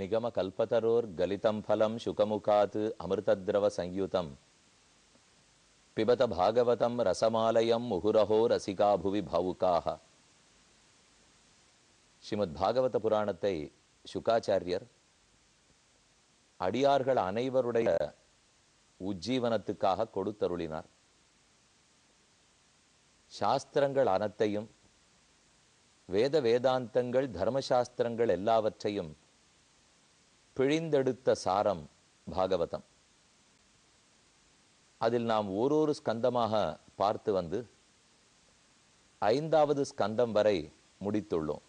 निगमकल्पतरोर्गलितं फलं शुकमुखात् अमृतद्रवसंयुतं पिबत भागवतं रसमालयं मुहुरहो रसिका भुवि भावुकाः ஸ்ரீமத் பாகவத புராணத்தை சுகாச்சாரியர் அடியார்கள் அனைவருடைய உஜ்ஜீவனத்துக்காக கொடுத்தருளினார் சாஸ்திரங்கள் அனைத்தையும் வேத வேதாந்தங்கள் தர்மசாஸ்திரங்கள் எல்லாவற்றையும் பிழிந்தெடுத்த சாரம் பாகவதம் அதில் நாம் ஓரொரு ஸ்கந்தமாக பார்த்து வந்து ஐந்தாவது ஸ்கந்தம் வரை முடித்துள்ளோம்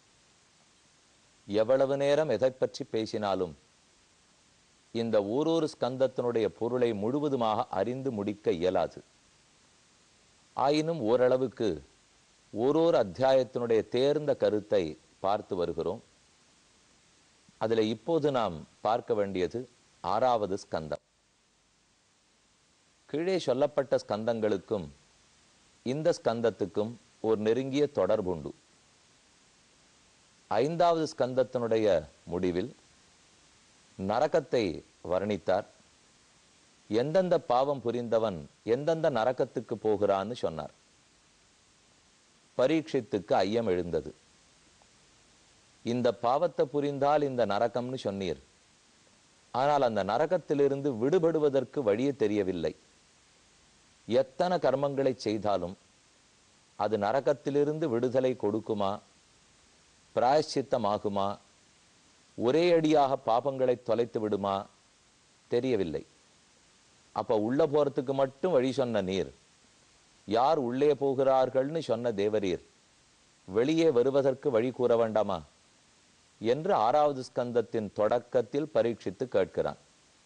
எவ்வளவு நேரம் எதை பற்றி பேசினாலும் இந்த ஓரொரு ஸ்கந்தத்தினுடைய பொருளை முழுவதுமாக அறிந்து முடிக்க இயலாது ஆயினும் ஓரளவுக்கு ஓரோரு அத்தியாயத்தினுடைய தேர்ந்த கருத்தை பார்த்து வருகிறோம் அதில் இப்போது நாம் பார்க்க வேண்டியது ஆறாவது ஸ்கந்தம் கீழே சொல்லப்பட்ட ஸ்கந்தங்களுக்கும் இந்த ஸ்கந்தத்துக்கும் ஒரு நெருங்கிய தொடர்புண்டு ஐந்தாவது ஸ்கந்தத்தினுடைய முடிவில் நரகத்தை வர்ணித்தார் எந்தெந்த பாவம் புரிந்தவன் எந்தெந்த நரகத்துக்கு போகிறான்னு சொன்னார் பரீட்சித்துக்கு ஐயம் எழுந்தது இந்த பாவத்தை புரிந்தால் இந்த நரகம்னு சொன்னீர் ஆனால் அந்த நரகத்திலிருந்து விடுபடுவதற்கு வழியே தெரியவில்லை எத்தனை கர்மங்களை செய்தாலும் அது நரகத்திலிருந்து விடுதலை கொடுக்குமா பிராயச்சித்தமாகுமா ஒரே அடியாக பாபங்களை தொலைத்து விடுமா தெரியவில்லை அப்ப உள்ள போறதுக்கு மட்டும் வழி சொன்ன நீர் யார் உள்ளே போகிறார்கள்னு சொன்ன தேவரீர் வெளியே வருவதற்கு வழி கூற வேண்டாமா என்று ஆறாவது ஸ்கந்தத்தின் தொடக்கத்தில் பரீட்சித்து கேட்கிறான்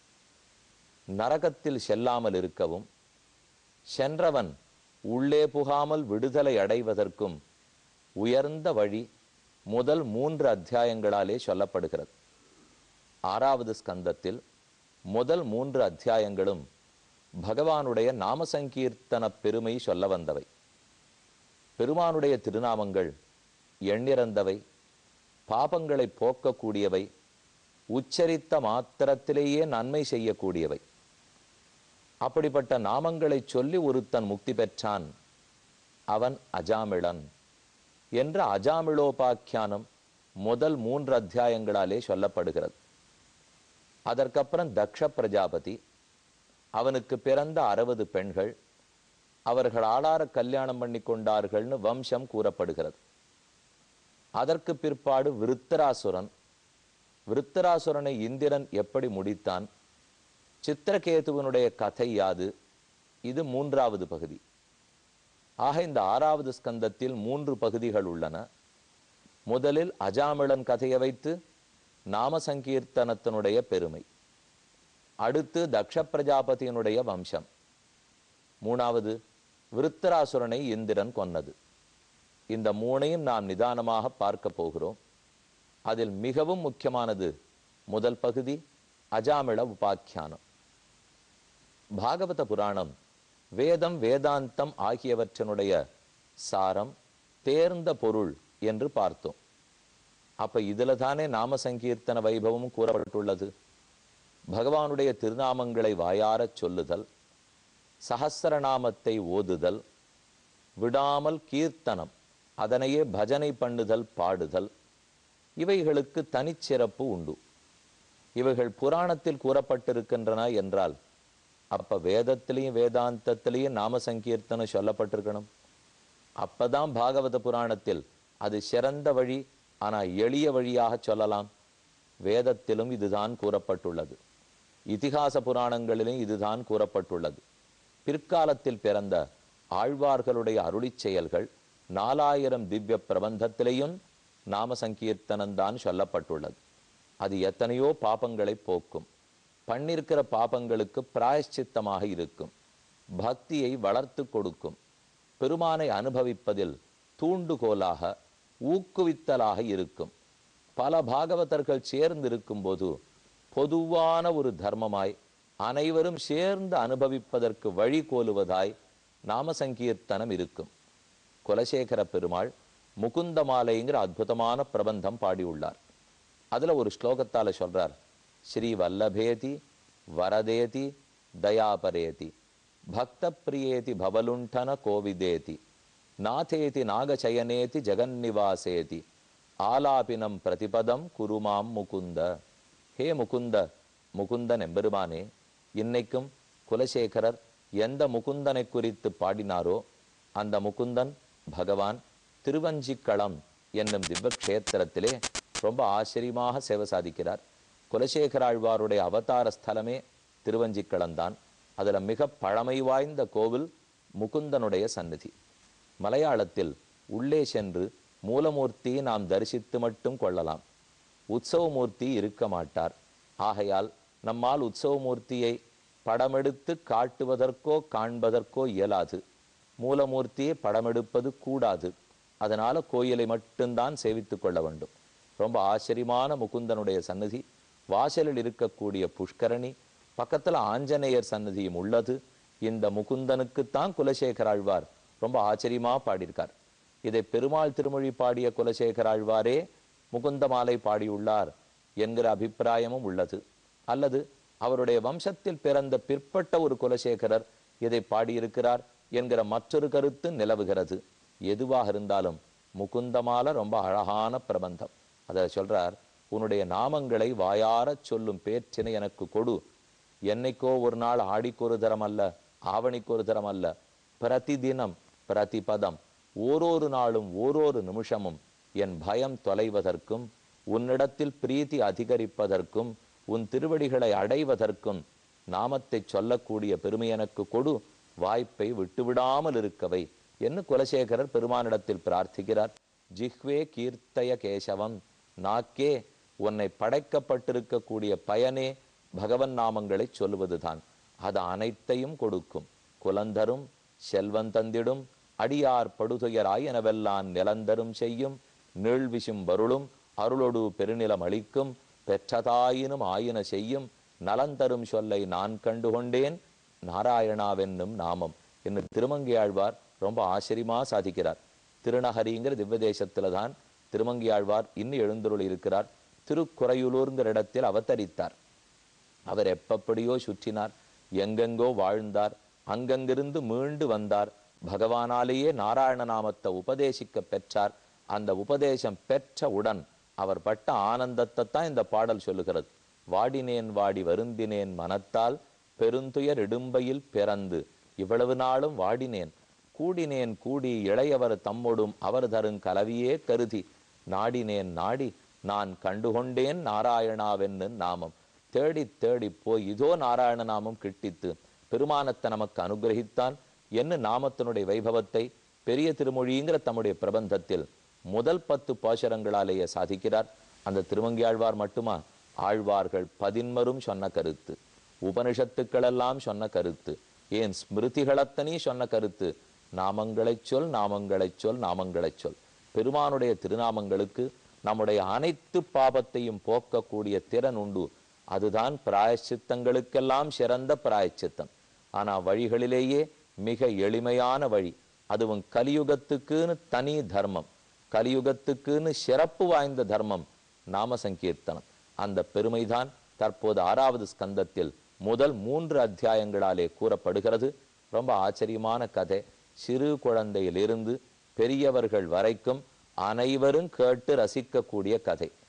நரகத்தில் செல்லாமல் இருக்கவும் சென்றவன் உள்ளே புகாமல் விடுதலை அடைவதற்கும் உயர்ந்த வழி முதல் மூன்று அத்தியாயங்களாலே சொல்லப்படுகிறது ஆறாவது ஸ்கந்தத்தில் முதல் மூன்று அத்தியாயங்களும் பகவானுடைய நாம சங்கீர்த்தன பெருமை சொல்ல வந்தவை பெருமானுடைய திருநாமங்கள் எண்ணிறந்தவை பாபங்களை போக்கக்கூடியவை உச்சரித்த மாத்திரத்திலேயே நன்மை செய்யக்கூடியவை அப்படிப்பட்ட நாமங்களை சொல்லி ஒருத்தன் முக்தி பெற்றான் அவன் அஜாமிழன் என்ற அஜாமிழோபாக்கியானம் முதல் மூன்று அத்தியாயங்களாலே சொல்லப்படுகிறது அதற்கப்புறம் தக்ஷ பிரஜாபதி அவனுக்கு பிறந்த அறுபது பெண்கள் அவர்கள் ஆளார கல்யாணம் பண்ணி கொண்டார்கள்னு வம்சம் கூறப்படுகிறது அதற்கு பிற்பாடு விருத்தராசுரன் விருத்தராசுரனை இந்திரன் எப்படி முடித்தான் சித்திரகேதுவனுடைய கதை யாது இது மூன்றாவது பகுதி ஆக இந்த ஆறாவது ஸ்கந்தத்தில் மூன்று பகுதிகள் உள்ளன முதலில் அஜாமிளன் கதையை வைத்து நாம சங்கீர்த்தனத்தினுடைய பெருமை அடுத்து தக்ஷ பிரஜாபதியினுடைய வம்சம் மூணாவது விருத்தராசுரனை இந்திரன் கொன்னது இந்த மூணையும் நாம் நிதானமாக பார்க்க போகிறோம் அதில் மிகவும் முக்கியமானது முதல் பகுதி அஜாமிள உபாக்கியானம் பாகவத புராணம் வேதம் வேதாந்தம் ஆகியவற்றினுடைய சாரம் தேர்ந்த பொருள் என்று பார்த்தோம் அப்ப இதுல தானே நாம சங்கீர்த்தன வைபவம் கூறப்பட்டுள்ளது பகவானுடைய திருநாமங்களை வாயாரச் சொல்லுதல் சஹசிரநாமத்தை ஓதுதல் விடாமல் கீர்த்தனம் அதனையே பஜனை பண்ணுதல் பாடுதல் இவைகளுக்கு தனிச்சிறப்பு உண்டு இவைகள் புராணத்தில் கூறப்பட்டிருக்கின்றன என்றால் அப்ப வேதத்திலையும் வேதாந்தத்திலையும் நாம சங்கீர்த்தனம் சொல்லப்பட்டிருக்கணும் அப்பதான் பாகவத புராணத்தில் அது சிறந்த வழி ஆனா எளிய வழியாக சொல்லலாம் வேதத்திலும் இதுதான் கூறப்பட்டுள்ளது இதிகாச புராணங்களிலும் இதுதான் கூறப்பட்டுள்ளது பிற்காலத்தில் பிறந்த ஆழ்வார்களுடைய அருளிச் செயல்கள் நாலாயிரம் திவ்ய பிரபந்தத்திலேயும் நாம சங்கீர்த்தனம்தான் சொல்லப்பட்டுள்ளது அது எத்தனையோ பாபங்களை போக்கும் பண்ணிருக்கிற பாபங்களுக்கு பிராயஷ்சித்தமாக இருக்கும் பக்தியை வளர்த்து கொடுக்கும் பெருமானை அனுபவிப்பதில் தூண்டுகோலாக ஊக்குவித்தலாக இருக்கும் பல பாகவதர்கள் சேர்ந்து இருக்கும்போது பொதுவான ஒரு தர்மமாய் அனைவரும் சேர்ந்து அனுபவிப்பதற்கு வழி கோலுவதாய் நாம சங்கீர்த்தனம் இருக்கும் குலசேகர பெருமாள் முகுந்த மாலைங்கிற அற்புதமான பிரபந்தம் பாடியுள்ளார் அதுல ஒரு ஸ்லோகத்தால சொல்றார் ஸ்ரீ வல்லபேதி வரதேதி தயாபரேதி பக்த பிரியேதி பவலுண்டன கோவிதேதி நாதேதி நாகச்சயனேதி ஜெகன்னிவாசேதி ஆலாபினம் பிரதிபதம் குருமாம் முகுந்த ஹே முகுந்த முகுந்தன் எம்பெருமானே இன்னைக்கும் குலசேகரர் எந்த முகுந்தனை குறித்து பாடினாரோ அந்த முகுந்தன் பகவான் திருவஞ்சிக்களம் என்னும் திவ்ய க்ஷேத்திரத்திலே ரொம்ப ஆச்சரியமாக சேவை சாதிக்கிறார் குலசேகராழ்வாருடைய அவதார ஸ்தலமே திருவஞ்சிக்களம்தான் அதுல மிக பழமை வாய்ந்த கோவில் முகுந்தனுடைய சந்நிதி மலையாளத்தில் உள்ளே சென்று மூலமூர்த்தியை நாம் தரிசித்து மட்டும் கொள்ளலாம் உற்சவமூர்த்தி இருக்க மாட்டார் ஆகையால் நம்மால் உற்சவமூர்த்தியை படமெடுத்து காட்டுவதற்கோ காண்பதற்கோ இயலாது மூலமூர்த்தியை படமெடுப்பது கூடாது அதனால கோயிலை மட்டும்தான் சேவித்துக் கொள்ள வேண்டும் ரொம்ப ஆச்சரியமான முகுந்தனுடைய சன்னதி வாசலில் இருக்கக்கூடிய புஷ்கரணி பக்கத்துல ஆஞ்சநேயர் சன்னதியும் உள்ளது இந்த முகுந்தனுக்குத்தான் குலசேகராழ்வார் ரொம்ப ஆச்சரியமா பாடியிருக்கார் இதை பெருமாள் திருமொழி பாடிய குலசேகராழ்வாரே முகுந்த மாலை பாடியுள்ளார் என்கிற அபிப்பிராயமும் உள்ளது அல்லது அவருடைய வம்சத்தில் பிறந்த பிற்பட்ட ஒரு குலசேகரர் இதை பாடியிருக்கிறார் என்கிற மற்றொரு கருத்து நிலவுகிறது எதுவாக இருந்தாலும் முகுந்தமால ரொம்ப அழகான பிரபந்தம் அதை சொல்றார் உன்னுடைய நாமங்களை வாயாரச் சொல்லும் பேச்சினை எனக்கு கொடு என்னைக்கோ ஒரு நாள் ஆடிக்கொரு தரம் அல்ல ஆவணிக்கொரு தரம் அல்ல பிரதிதினம் பிரதிபதம் ஓரொரு நாளும் ஓரொரு நிமிஷமும் என் பயம் தொலைவதற்கும் உன்னிடத்தில் பிரீத்தி அதிகரிப்பதற்கும் உன் திருவடிகளை அடைவதற்கும் நாமத்தை சொல்லக்கூடிய பெருமை எனக்கு கொடு வாய்ப்பை விட்டுவிடாமல் இருக்கவை என்று குலசேகரர் பெருமானிடத்தில் பிரார்த்திக்கிறார் ஜிஹ்வே கீர்த்தய கேசவம் நாக்கே உன்னை படைக்கப்பட்டிருக்கக்கூடிய பயனே பகவன் நாமங்களை சொல்லுவதுதான் அது அனைத்தையும் கொடுக்கும் குலந்தரும் செல்வன் தந்திடும் அடியார் படுதுயராய் எனவெல்லாம் நிலந்தரும் செய்யும் நீழ்விசும் வருளும் அருளொடு பெருநிலம் அளிக்கும் பெற்றதாயினும் ஆயின செய்யும் நலந்தரும் சொல்லை நான் கண்டுகொண்டேன் நாராயணாவென்னும் நாமம் என்று திருமங்கையாழ்வார் ரொம்ப ஆச்சரியமா சாதிக்கிறார் திருநகரிங்கிற திவ்ய தேசத்துல தான் திருமங்கையாழ்வார் இன்னும் எழுந்தருள் இருக்கிறார் திருக்குறையுலூர்ங்கிற இடத்தில் அவதரித்தார் அவர் எப்படியோ சுற்றினார் எங்கெங்கோ வாழ்ந்தார் அங்கங்கிருந்து மீண்டு வந்தார் பகவானாலேயே நாராயண நாமத்தை உபதேசிக்க பெற்றார் அந்த உபதேசம் பெற்றவுடன் அவர் பட்ட ஆனந்தத்தை தான் இந்த பாடல் சொல்லுகிறது வாடினேன் வாடி வருந்தினேன் மனத்தால் பெருந்துயர் இடும்பையில் பிறந்து இவ்வளவு நாளும் வாடினேன் கூடினேன் கூடி இளையவர் தம்மொடும் அவர் தருங் கலவியே கருதி நாடினேன் நாடி நான் கண்டுகொண்டேன் நாராயணாவென்னு நாமம் தேடி தேடி போய் இதோ நாராயண நாமம் கிட்டித்து பெருமானத்தை நமக்கு அனுகிரகித்தான் என்ன நாமத்தினுடைய வைபவத்தை பெரிய திருமொழிங்கிற தம்முடைய பிரபந்தத்தில் முதல் பத்து பாசுரங்களாலேயே சாதிக்கிறார் அந்த திருமங்கியாழ்வார் மட்டுமா ஆழ்வார்கள் பதின்மரும் சொன்ன கருத்து உபனிஷத்துக்களெல்லாம் சொன்ன கருத்து ஏன் ஸ்மிருதிகளத்தனி சொன்ன கருத்து நாமங்களைச் சொல் நாமங்களைச் சொல் நாமங்களைச் சொல் பெருமானுடைய திருநாமங்களுக்கு நம்முடைய அனைத்து பாபத்தையும் போக்கக்கூடிய திறன் உண்டு அதுதான் பிராயச்சித்தங்களுக்கெல்லாம் சிறந்த பிராயச்சித்தம் ஆனா வழிகளிலேயே மிக எளிமையான வழி அதுவும் கலியுகத்துக்குன்னு தனி தர்மம் கலியுகத்துக்குன்னு சிறப்பு வாய்ந்த தர்மம் நாம சங்கீர்த்தனம் அந்த பெருமைதான் தற்போது ஆறாவது ஸ்கந்தத்தில் முதல் மூன்று அத்தியாயங்களாலே கூறப்படுகிறது ரொம்ப ஆச்சரியமான கதை சிறு குழந்தையிலிருந்து பெரியவர்கள் வரைக்கும் அனைவரும் கேட்டு ரசிக்கக்கூடிய கதை